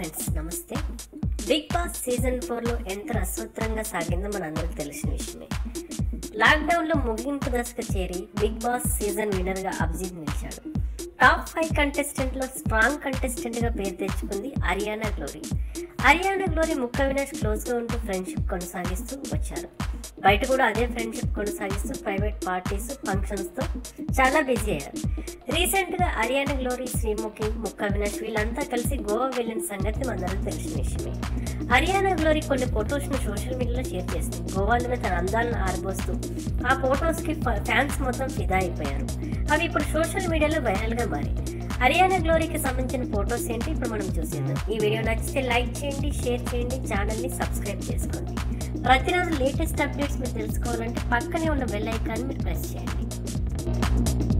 friends నమస్తే big Boss season ఫోర్లో ఎంత రసవత్రంగా సాగిందో మనందరికి తెలిసిన విషయమే లాక్డౌన్లో ముగింపు దశకు చేరి బిగ్ బాస్ సీజన్ విన్నర్గా అభిజిత్ నిలిచాడు టాప్ ఫైవ్ కంటెస్టెంట్లో స్ట్రాంగ్ కంటెస్టెంట్గా పేరు తెచ్చుకుంది అరియానా గ్లోరీ అరియానా గ్లోరీ ముక్క వినాష్ క్లోజ్గా ఉంటూ ఫ్రెండ్షిప్ కొనసాగిస్తూ వచ్చారు బయట కూడా అదే ఫ్రెండ్షిప్ కొనసాగిస్తూ ప్రైవేట్ పార్టీస్ ఫంక్షన్స్తో చాలా బిజీ అయ్యారు రీసెంట్గా అరియానా గ్లోరీ శ్రీముఖి ముక్క వినాష్ వీళ్ళంతా కలిసి గోవా వెళ్ళిన సంగతి మనందరికీ తెలిసిన విషయమే హర్యానా గ్లోరీ కొన్ని ఫొటోస్ను సోషల్ మీడియాలో షేర్ చేసింది గోవాలోనే తన అందాలను ఆరబోస్తూ ఆ ఫొటోస్కి ఫ్యాన్స్ మొత్తం ఫిదా అయిపోయారు అవి ఇప్పుడు సోషల్ మీడియాలో వైరల్గా మారాయి హర్యానా గ్లోరీకి సంబంధించిన ఫొటోస్ ఏంటి ఇప్పుడు మనం చూసేద్దాం ఈ వీడియో నచ్చితే లైక్ చేయండి షేర్ చేయండి ఛానల్ని సబ్స్క్రైబ్ చేసుకోండి ప్రతిరోజు లేటెస్ట్ అప్డేట్స్ మీరు తెలుసుకోవాలంటే పక్కనే ఉన్న బెల్ ఐకాన్ మీరు ప్రెస్ చేయండి